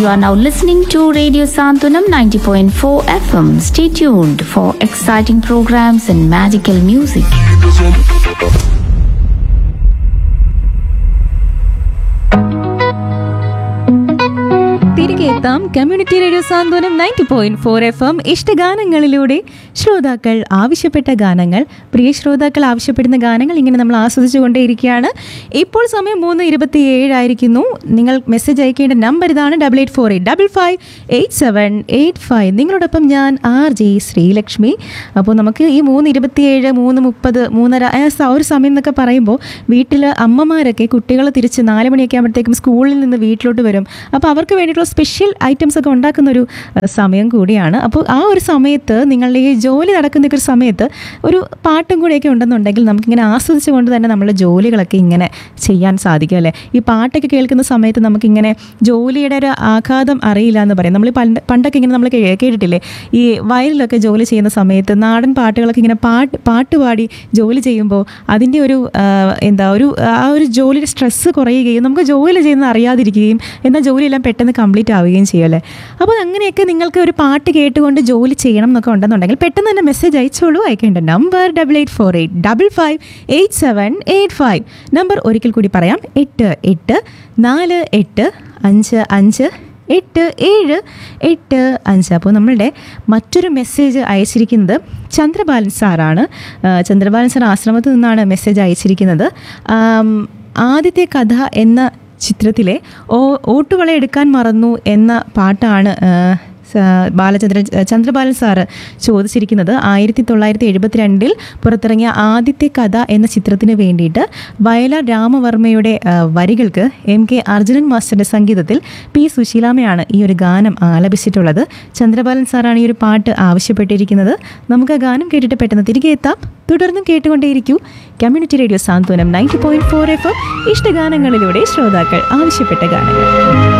You are now listening to Radio Santunam 90.4 FM. Stay tuned for exciting programs and magical music. തിരികെ എത്താം community radio Santhwanam ninety point four FM എം ഇഷ്ടഗാനങ്ങളിലൂടെ ശ്രോതാക്കൾ ആവശ്യപ്പെട്ട ഗാനങ്ങൾ പ്രിയ ശ്രോതാക്കൾ ആവശ്യപ്പെടുന്ന ഗാനങ്ങൾ ഇങ്ങനെ നമ്മൾ ആസ്വദിച്ചുകൊണ്ടേയിരിക്കുകയാണ് ഇപ്പോൾ സമയം മൂന്ന് ഇരുപത്തി ഏഴായിരിക്കുന്നു നിങ്ങൾ മെസ്സേജ് അയക്കേണ്ട നമ്പർ ഇതാണ് double eight four eight double five eight seven eight five നിങ്ങളോടൊപ്പം ഞാൻ ആർ ജെ ശ്രീലക്ഷ്മി അപ്പോൾ നമുക്ക് ഈ മൂന്ന് ഇരുപത്തിയേഴ് മൂന്ന് മുപ്പത് മൂന്നര ആ സ- ഒരു സമയം എന്നൊക്കെ പറയുമ്പോൾ വീട്ടിൽ അമ്മമാരൊക്കെ കുട്ടികൾ തിരിച്ച് നാല് മണിയൊക്കെ ആകുമ്പോഴത്തേക്കും സ്കൂളിൽ നിന്ന് വീട്ടിലോട്ട് വരും അപ്പോൾ അവർക്ക് വേണ്ടിയിട്ടുള്ള സ്പെഷ്യൽ ഐറ്റംസ് ഒക്കെ ഉണ്ടാക്കുന്ന ഒരു അഹ്, സമയം കൂടിയാണ് അപ്പോൾ ആ ഒരു സമയത്ത് നിങ്ങളുടെ ഈ ജോലി നടക്കുന്ന ഒരു സമയത്ത് ഒരു പാട്ടും കൂടെയൊക്കെ ഉണ്ടെന്നുണ്ടെങ്കിൽ നമുക്കിങ്ങനെ ആസ്വദിച്ചുകൊണ്ട് തന്നെ നമ്മുടെ ജോലികളൊക്കെ ഇങ്ങനെ ചെയ്യാൻ സാധിക്കും അല്ലേ ഈ പാട്ടൊക്കെ കേൾക്കുന്ന സമയത്ത് നമുക്കിങ്ങനെ ജോലിയുടെ ഒരു ആഘാതം അറിയില്ല എന്ന് പറയും നമ്മൾ പണ്ട് പണ്ടൊക്കെ ഇങ്ങനെ നമ്മൾ കേ- കേട്ടിട്ടില്ലേ ഈ വയലിലൊക്കെ ജോലി ചെയ്യുന്ന സമയത്ത് നാടൻ പാട്ടുകളൊക്കെ ഇങ്ങനെ പാട്ട് പാട്ട് പാടി ജോലി ചെയ്യുമ്പോൾ അതിൻ്റെ ഒരു ആ, എന്താ ഒരു ആ ഒരു ജോലിയുടെ സ്ട്രെസ്സ് കുറയുകയും നമുക്ക് ജോലി ചെയ്യുന്നത് അറിയാതിരിക്കുകയും എന്നാൽ ജോലിയെല്ലാം പെട്ടെന്ന് കംപ്ലീറ്റ് ആവുകയും ചെയ്യും അല്ലേ അപ്പോൾ അങ്ങനെയൊക്കെ നിങ്ങൾക്ക് ഒരു പാട്ട് കേട്ടുകൊണ്ട് ജോലി ചെയ്യണം എന്നൊക്കെ ഉണ്ടെന്നുണ്ടെങ്കിൽ പെട്ടെന്ന് തന്നെ മെസ്സേജ് അയച്ചോളൂ അയക്കേണ്ട number double eight four eight double five eight seven eight five number ഒരിക്കൽ കൂടി പറയാം എട്ട് എട്ട് നാല് എട്ട് അഞ്ച് അഞ്ച് എട്ട് ഏഴ് എട്ട് അഞ്ച് അപ്പോൾ നമ്മളുടെ മറ്റൊരു മെസ്സേജ് അയച്ചിരിക്കുന്നത് ചന്ദ്രബാലൻ സാറാണ് ആ, ചന്ദ്രബാലൻ സാർ ആശ്രമത്തിൽ നിന്നാണ് മെസ്സേജ് അയച്ചിരിക്കുന്നത് ആം, ആദ്യത്തെ കഥ എന്ന ചിത്രത്തിലെ ഓ ഓട്ടുവള എടുക്കാൻ മറന്നു എന്ന പാട്ടാണ് ആ, സ- ബാലചന്ദ്രൻ ചന്ദ്രബാലൻ സാറ് ചോദിച്ചിരിക്കുന്നത് ആയിരത്തി തൊള്ളായിരത്തി എഴുപത്തിരണ്ടിൽ പുറത്തിറങ്ങിയ ആദ്യത്തെ കഥ എന്ന ചിത്രത്തിന് വേണ്ടിയിട്ട് വയലാർ രാമവർമ്മയുടെ ആ, വരികൾക്ക് എം കെ അർജുനൻ മാസ്റ്ററുടെ സംഗീതത്തിൽ പി സുശീലാമയാണ് ഈ ഒരു ഗാനം ആലപിച്ചിട്ടുള്ളത് ചന്ദ്രബാലൻ സാറാണ് ഈ ഒരു പാട്ട് ആവശ്യപ്പെട്ടിരിക്കുന്നത് നമുക്ക് ആ ഗാനം കേട്ടിട്ട് പെട്ടെന്ന് തിരികെ എത്താം തുടർന്നും കേട്ടുകൊണ്ടേയിരിക്കൂ community radio Santhwanam ninety point four F ഇഷ്ടഗാനങ്ങളിലൂടെ ശ്രോതാക്കൾ ആവശ്യപ്പെട്ട ഗാനങ്ങൾ